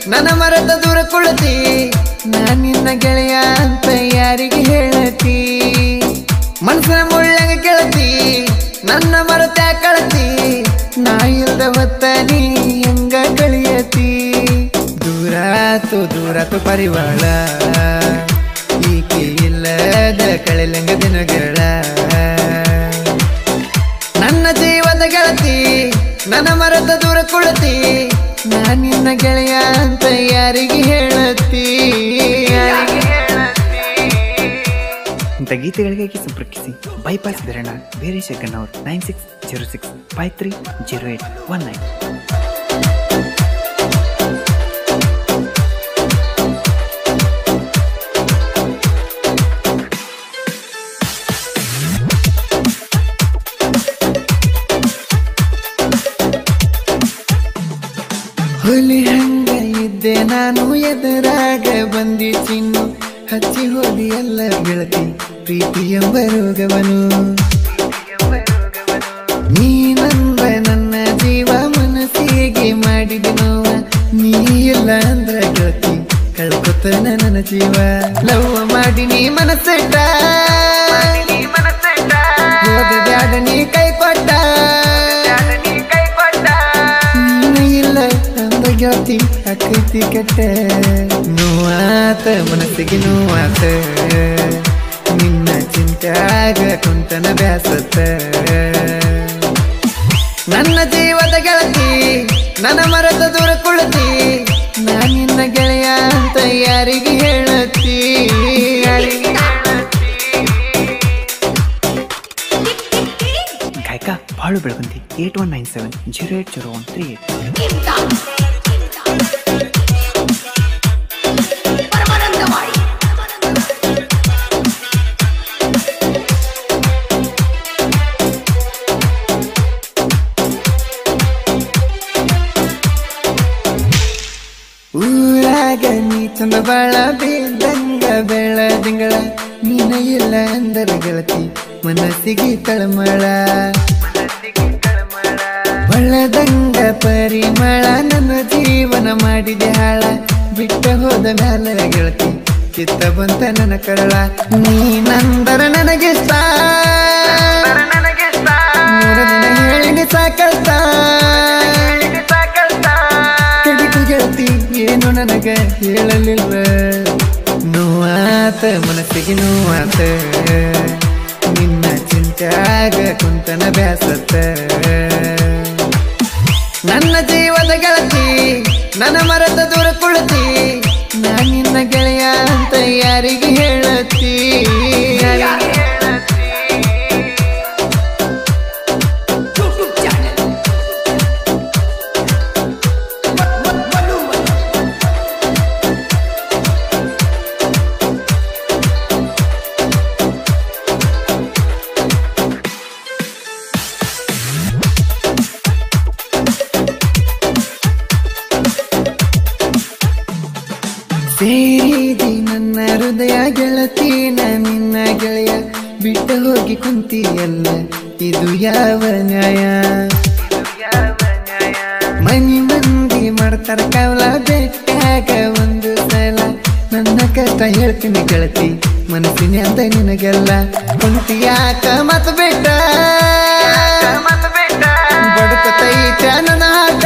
ನನ್ನ ಮರದ ದೂರ ಕುಳತಿ ನಾ ನಿನ್ನ ಗೆಳೆಯ ಅಂತ ಯಾರಿಗೆ ಹೇಳತಿ ಮನಸ್ಸಿನ ಮುಳ್ಳಂಗ ಕೇಳತಿ ನನ್ನ ಮರತ ಕಳತಿ ನಾ ಇಲ್ದ ಹೊತ್ತ ನೀ ಹೆಂಗ ಕಳಿಯತಿ ದೂರಾತು ದೂರಾತು ಪರಿವಾಳ ಈಕೆ ಇಲ್ಲದ ಕಳೆಲಂಗ ದಿನಗಳ ನನ್ನ ಜೀವದ ಗೆಳತಿ ನನ್ನ ಮರದ ದೂರ ಕುಳತಿ ನಾ ನಿನ್ನ ಗೆಳೆಯ ಅಂತ ಯಾರಿಗೆ ಹೇಳತಿ ಯಾರಿಗೆ ಹೇಳತಿ ಇಂಥ ಗೀತೆಗಳಿಗಾಗಿ ಸಂಪರ್ಕಿಸಿ ಬೈಪಾಸ್ ಬಿರಣ ಬೇರೆ ಶೇಖರ್ ಅವ್ರು nine six zero six five three zero eight one nine ಹುಲಿ ಹಂಗ ಇದ್ದೆ ನಾನು ಎದುರಾಗ ಬಂದಿ ಚಿನ್ನು ಹಚ್ಚಿ ಹೋದಿ ಎಲ್ಲ ಗೆಳತಿ ಪ್ರೀತಿ ಎಂಬ ರೋಗವನು ನೀ ನಂಬ ನನ್ನ ಜೀವ ಮನಸ್ಸಿಗೆ ಮಾಡಿದ ನೋವ ನೀ ಇಲ್ಲ ಅಂದ್ರ ಗೆಳತಿ ಕಳ್ಕೊತ ನನ್ನ ಜೀವ ಲವ್ ಮಾಡಿ ನೀ ಮನಸ್ಸಿಟ್ಟ ಹೋದ ಬ್ಯಾಡ ನೀ ಕೈ ಕೊಟ್ಟ ನೀನು ಇಲ್ಲ ಅಂದ ಗೆಳತಿ ಅಕ್ಕೈತಿ ಕೆಟ್ಟ ನೋವಾತ ಮನಸ್ಸಿಗೆ ನೋವಾತ ನಿನ್ನ ಚಿಂತ್ಯಾಗ ಕುಂತನ ಬ್ಯಾಸತ್ತ ನನ್ನ ಜೀವದ ಗೆಳತಿ ನನ್ನ ಮರದ ದೂರ ಕುಳತಿ ನಾ ನಿನ್ನ ಗೆಳೆಯ ಅಂತ ಯಾರಿಗೆ ಹೇಳತಿ ಯಾರಿಗೆ ಗಾಯಕ Balu Belagundi eight one nine seven zero eight zero one three eight Paramanandavadi ಊರಾಗ ನೀ ಚಂದ ಬಾಳ ಬೇದಂಗ ಬೆಳದಿಂಗಳ ನೀನ ಇಲ್ಲ ಅಂದರ ಗೆಳತಿ ಮನಸ್ಸಿಗೆ ತಳಮಳ ಒಳ್ಳದಂಗ ಪರಿಮಳ ನನ್ನ ಜೀವನ ಮಾಡಿದೆ ಹಾಳ ಬಿಟ್ಟ ಹೋದ ಮ್ಯಾಲ ಗೆಳತಿ ಕಿತ್ತ ಬಂತ ನನ್ನ ಕರಳ ನೀ ನಂದರ ನನಗಿಷ್ಟ ಮೂರು ದಿನ ಹೇಳಿನಿ ಸಾಕಲ್ತ ಕಡಿತು ಗೆಳತಿ ಏನು ನನಗ ಹೇಳಲಿಲ್ಲ ನೋವಾತ ಮನಸ್ಸಿಗೆ ನೋವಾತ ನಿನ್ನ ಚಿಂತ್ಯಾಗ ಕುಂತನ ಬ್ಯಾಸತ್ತ ನನ್ನ ಜೀವದ ಗೆಳತಿ ನನ್ನ ಮರದ ದೂರ ಕುಳತಿ ನಾ ನಿನ್ನ ಗೆಳೆಯ ಅಂತ ಯಾರಿಗೆ ಹೇಳತಿ ಯಾರಿಗೆ ಹೇಳತಿ ಯೂಟ್ಯೂಬ್ ಚಾನೆಲ್ ಸೇರಿದಿ ನನ್ನ ಹೃದಯ ಗೆಳತಿ ನಾ ನಿನ್ನ ಗೆಳೆಯ ಬಿಟ್ಟು ಹೋಗಿ ಕುಂತಿಯಲ್ಲ ಇದು ಯಾವ ನ್ಯಾಯ ಮನಿ ಮಂದಿ ಮಾಡ್ತಾರ ಕವಲ ಬೆಟ್ಟಾಗ ಒಂದು ಸಲ ನನ್ನ ಕಷ್ಟ ಹೇಳ್ತೀನಿ ಗೆಳತಿ ಮನಸ್ಸಿನ ಅಂತ ನಿನಗೆಲ್ಲ ಕುಂತಿಯಾಕ ಮತ್ ಬಿಟ್ಟ ಬಡಕತೈತ ನನ್ನ ಆಟ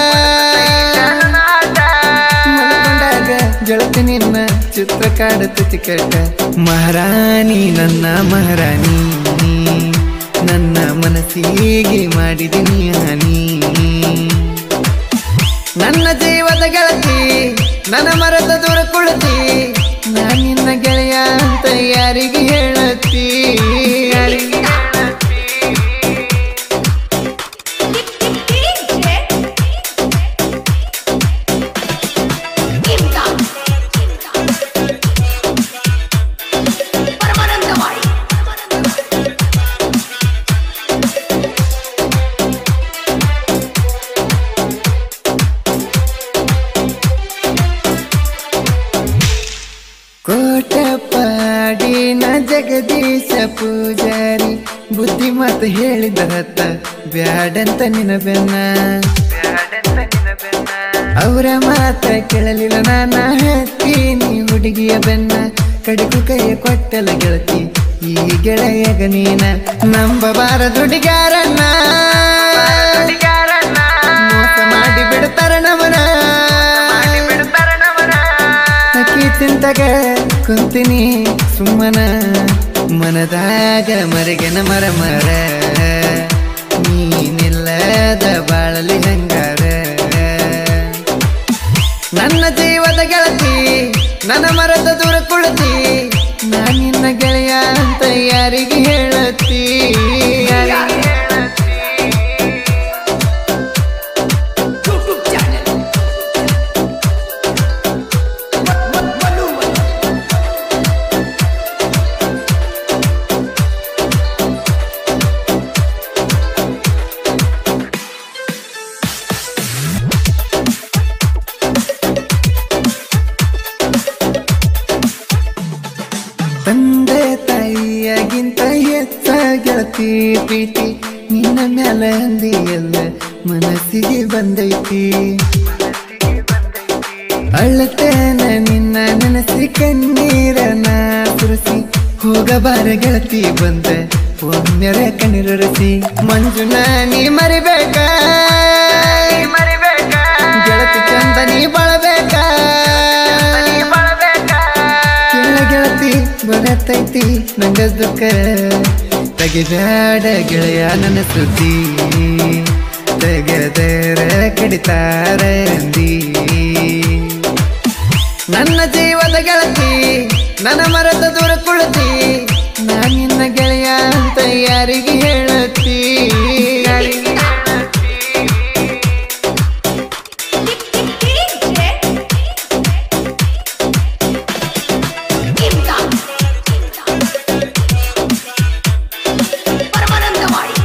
ಮಲ್ಕೊಂಡಾಗ ಗೆಳತಿ ನಿನ್ನ ಚಿತ್ರ ಕಾಡುತ್ತ ಕೆಟ್ಟ ಮಹಾರಾಣಿ ನನ್ನ ಮಹಾರಾಣಿ ನನ್ನ ಮನಸ್ಸಿಗೆ ಮಾಡಿದಿನಿ ಹಾನಿ ನನ್ನ ಜೀವದ ಗೆಳತಿ ನನ್ನ ಮರದ ದೂರ ಕುಳತಿ ನಾ ನಿನ್ನ ಗೆಳೆಯ ಅಂತ ಯಾರಿಗೆ ಹೇಳತಿ ಯಾರಿಗೆ ಹೇಳತಿ? ಪರಮಾನಂದವಾಡಿ ಕೋಟಪಾಡಿನ ಜಗದೀಶ ಪೂಜಾರಿ ಬುದ್ಧಿ ಮಾತು ಹೇಳಿದ ಹತ್ತ ಬ್ಯಾಡಂತ ನಿನ ಬೆನ್ನ ಅವರ ಮಾತ ಕೇಳಲಿಲ್ಲ ನಾನ ಹತ್ತೀನಿ ಹುಡುಗಿಯ ಬೆನ್ನ ಕಡಿಕು ಕೈಯ ಕೊಟ್ಟಲ ಗೆಳತಿ ಈ ಗೆಳೆಯಗ ನೀನ ನಂಬಬಾರ ದುಡಿಗಾರನ್ನ ಮೋಸ ಮಾಡಿ ಬಿಡ್ತಾರ ನಮನ ಅಕ್ಕಿ ಚಿಂತಗ ಕುಂತಿನಿ ಸುಮ್ಮನ ಮನದಾಗ ಮರಗೆನ ಮರ ಮರ ನೀನಿಲ್ಲದ ಬಾಳಲಿ ಹಂಗಾರ ನನ್ನ ಜೀವದ ಗೆಳತಿ ನನ್ನ ಮರದ ದೂರ ಕುಳತಿ ನಾನಿನ್ನ ಗೆಳೆಯ ಅಂತ ಯಾರಿಗೆ ಹೇಳತ್ತಿ YouTube channel. Manu Manu. ತಂದೆ ತಾಯಿಯಾಗಿಂತ ಹೆಚ್ಚ ಗೆಳತಿ ಪ್ರೀತಿ ನಿನ್ನ ಮ್ಯಾಲ ಅಂದಿಯಲ್ಲ ಮನಸ್ಸಿಗೆ ಬಂದೈತಿ ಅಳ್ಳತೇನ ನಿನ್ನ ನೆನಸಿ ಕಣ್ಣೀರನ ಸುರಿಸಿ ಹೋಗಬಾರ ಗೆಳತಿ ಬಂದ ಒಮ್ಮೆರ ಕಣ್ಣೀರಸಿ ಮಂಜುನ ನೀ ಮರಿಬೇಕ ಗೆಳತಿ ಚಂದ ನೀ ಬಳಬೇಕ ಕೇಳ ಗೆಳತಿ ಬರತೈತಿ ನಂಗ ದುಃಖ ತೆಗಿಬ್ಯಾಡ ಗೆಳೆಯ ನನ್ನ ಸುದ್ದಿ ತೆಗೆದರ ಕಡಿತಾರ ಅಂದಿ ನನ್ನ ಜೀವದ ಗೆಳತಿ ನನ್ನ ಮರದ ದೂರ ಕುಳತಿ ನಾನಿನ್ನ ಗೆಳೆಯ ಅಂತ ಯಾರಿಗೆ ಹೇಳತ್ತಿ ಇಮ್ದಾದ್. ಪರಮಾನಂದವಾಡಿ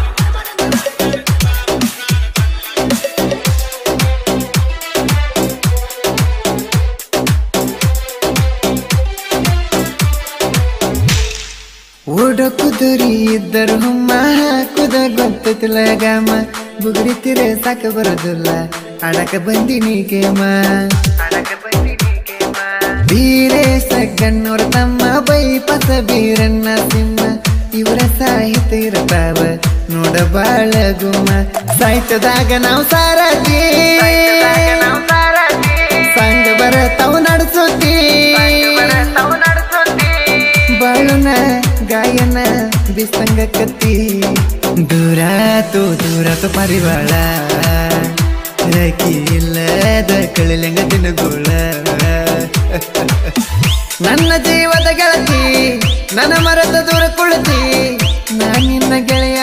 ಓಡ ಕುದುರಿ ಇದ್ದರು ಹುಮ್ಮ ಹಾಕುದ ಗೊತ್ತಿಲ್ಲ ಗಾಮ ಬುಗುರಿತಿರೆ ಸಾಕ ಬರೋದಿಲ್ಲ ಅಡಕ ಬಂದಿನಿ ಗೇಮ ಬೀರೇಶ ಗಣ್ಣವ್ರ ತಮ್ಮ ಬೈಪಸ ಬೀರಣ್ಣ ಸಿಂಹ ಇವರ ಸಾಹಿತ್ಯ ಇರ್ತಾವ ನೋಡ ಬಾಳ ಗುಮ್ಮ ಸಾಹಿತ್ಯದಾಗ ನಾವು ಸಾರಥಿ ಸಂಘ ಬರತಾವ ನಡೆಸುತ್ತಿ ಬಾಳುನ ಗಾಯನ ಬಿಸಂಗ ಕತ್ತಿ ದೂರಾತು ದೂರಾತು ಪರಿವಾಳ ರಕಿ ಇಲ್ಲದ ಕಳಿಲಂಗ ದಿನಗೋಳ ನನ್ನ ಜೀವದ ಗೆಳತಿ ನನ್ನ ಮರದ ದೂರ ಕುಳತಿ ನಾನಿನ್ನ ಗೆಳೆಯ